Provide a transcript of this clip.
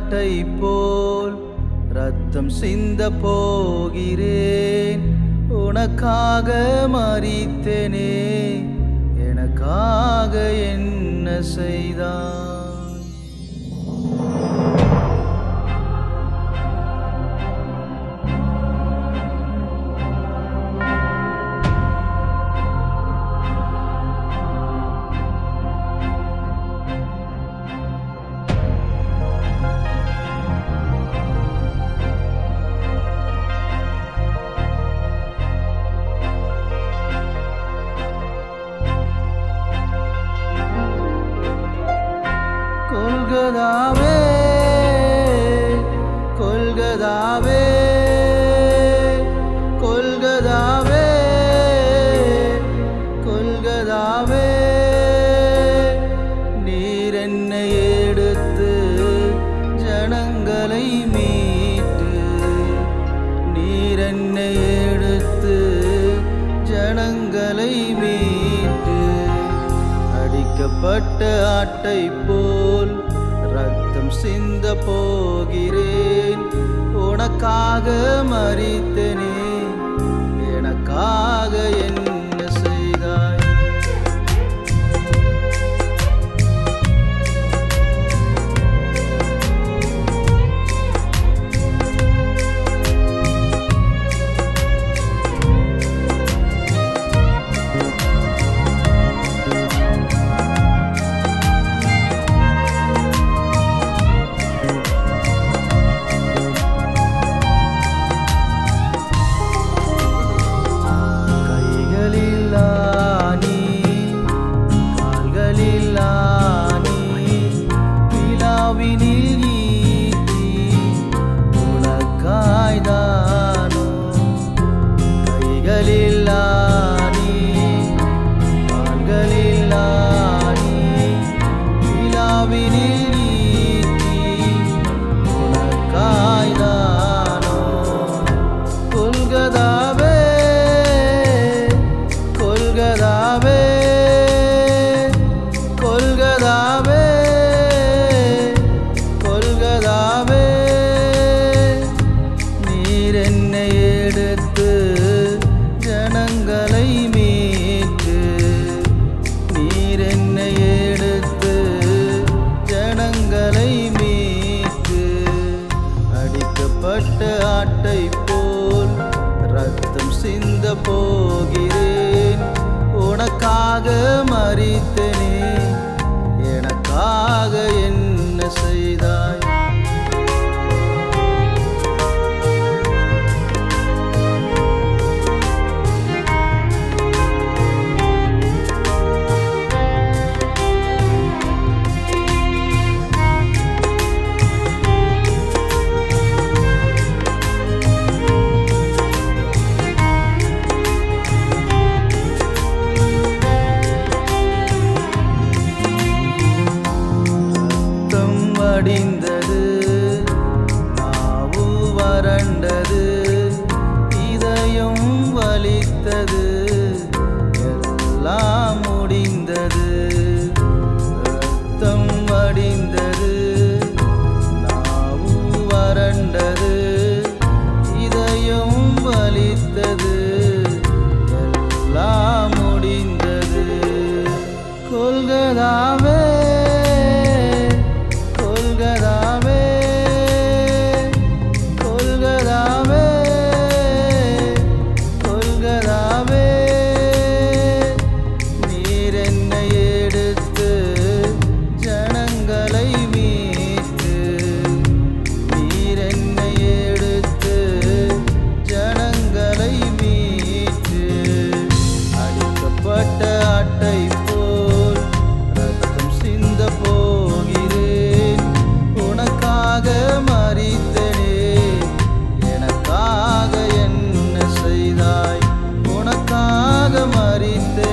ஆட்டை போல் ரத்தம் சிந்த போகிறேன் உனக்காக மறித்தேனே எனக்காக என்ன செய்தாய் கொல்கதாவே கொல்கதாவே கொல்கதாவே கொல்கதாவே நீர் என்னை எடுத்து ஜனங்களை மீட்டு நீர் என்னை எடுத்து ஜனங்களை மீட்டு அடிக்கப்பட்ட ஆட்டை போல் ரத்தம் சிந்த போகிறேன் உனக்காக மறித்தனே எனக்காக என்ன செய்தாய் கைகளில்லா நீ கால்களில்லா நீ விழாவினில் ஈட்டி உனக்காய்தானோ கைகளில்லா நீ கால்களில்லா நீ விழாவினில் ஈட்டி உனக்காய்தானோ கொல்கதாவே கொல்கதாவே கொல்கதாவே கொல்கதாவே நீர் என்னை எடுத்து ஜனங்களை மீட்டு நீர் என்னை எடுத்து ஜனங்களை மீட்டு அடிக்கப்பட்ட ஆட்டை போல் ரத்தம் சிந்த போகிறேன் உனக்காக மறித்தனே எனக்காக என்ன செய்தாய் ரத்தம் வடிந்தது நாவு வறண்டது இதயம் வலித்தது எல்லாம் முடிந்தது ரத்தம் வடிந்தது நாவு வறண்டது இதயம் வலித்தது எல்லாம் முடிந்தது கொல்கதாவே கொல்கதாவே கொல்கதாவே கொல்கதாவே நீர் என்னை எடுத்து ஜனங்களை மீட்டு நீர் என்னை எடுத்து ஜனங்களை மீட்டு அடிக்கப்பட்ட ஆட்டை போல் ரத்தம் சிந்த போகிறேன் உனக்காக மறித்தனே எனக்காக என்ன செய்தாய் உனக்காக மறித்தேன்